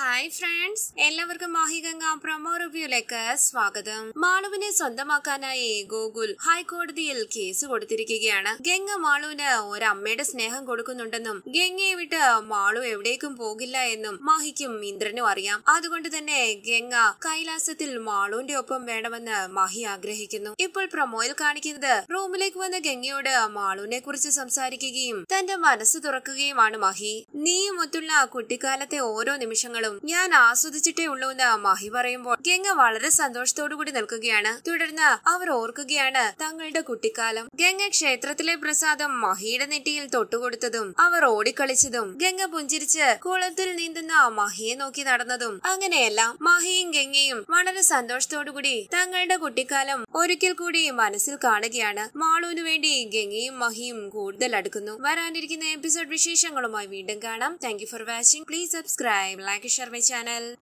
hi friends എല്ലാവർക്കും മാഹിഗംഗ promo റിവ്യൂലേക്ക് സ്വാഗതം മാളുവിനെ സ്വന്തമാക്കാനായി ഗോകുൽ ഹൈക്കോടതിയിൽ കേസ് കൊടുത്തിരിക്കുകയാണ് ഗംഗ മാളുവിന് ഒരമ്മയുടെ സ്നേഹം കൊടുക്കുന്നുണ്ടെന്നും ഗംഗയെ വിട്ട് മാളു എവിടേക്കും പോകില്ല എന്നും മാഹിക്കും ഇന്ദ്രനും അറിയാം അതുകൊണ്ട് തന്നെ ഗംഗ കൈലാസത്തിൽ മാളുവിന്റെ ഒപ്പം വേണമെന്ന് മാഹി ആഗ്രഹിക്കുന്നു ഇപ്പോൾ പ്രൊമോയിൽ കാണിക്കുന്നത് റൂമിലേക്ക് വന്ന ഗംഗയോട് മാളുവിനെ കുറിച്ച് സംസാരിക്കുകയും തന്റെ മനസ്സ് തുറക്കുകയുമാണ് മഹി നീയും ഒത്തുള്ള കുട്ടിക്കാലത്തെ ഓരോ നിമിഷങ്ങളും ഞാൻ ആസ്വദിച്ചിട്ടേ ഉള്ളൂ എന്ന് മഹി പറയുമ്പോൾ ഗംഗ വളരെ സന്തോഷത്തോടു കൂടി നിൽക്കുകയാണ് തുടർന്ന് അവർ ഓർക്കുകയാണ് തങ്ങളുടെ കുട്ടിക്കാലം ഗംഗ ക്ഷേത്രത്തിലെ പ്രസാദം മഹിയുടെ നെറ്റിയിൽ തൊട്ടുകൊടുത്തതും അവർ ഓടിക്കളിച്ചതും ഗംഗ പുഞ്ചിരിച്ച് കുളത്തിൽ നീന്തുന്ന മഹിയെ നോക്കി നടന്നതും അങ്ങനെയെല്ലാം മഹിയും ഗംഗയും വളരെ സന്തോഷത്തോടു കൂടി തങ്ങളുടെ കുട്ടിക്കാലം ഒരിക്കൽ കൂടി മനസ്സിൽ കാണുകയാണ് മാളുവിനു വേണ്ടി ഗംഗയും മഹിയും കൂടുതൽ അടുക്കുന്നു വരാനിരിക്കുന്ന എപ്പിസോഡ് വിശേഷങ്ങളുമായി വീണ്ടും കാണാം thank you for watching please subscribe like share my channel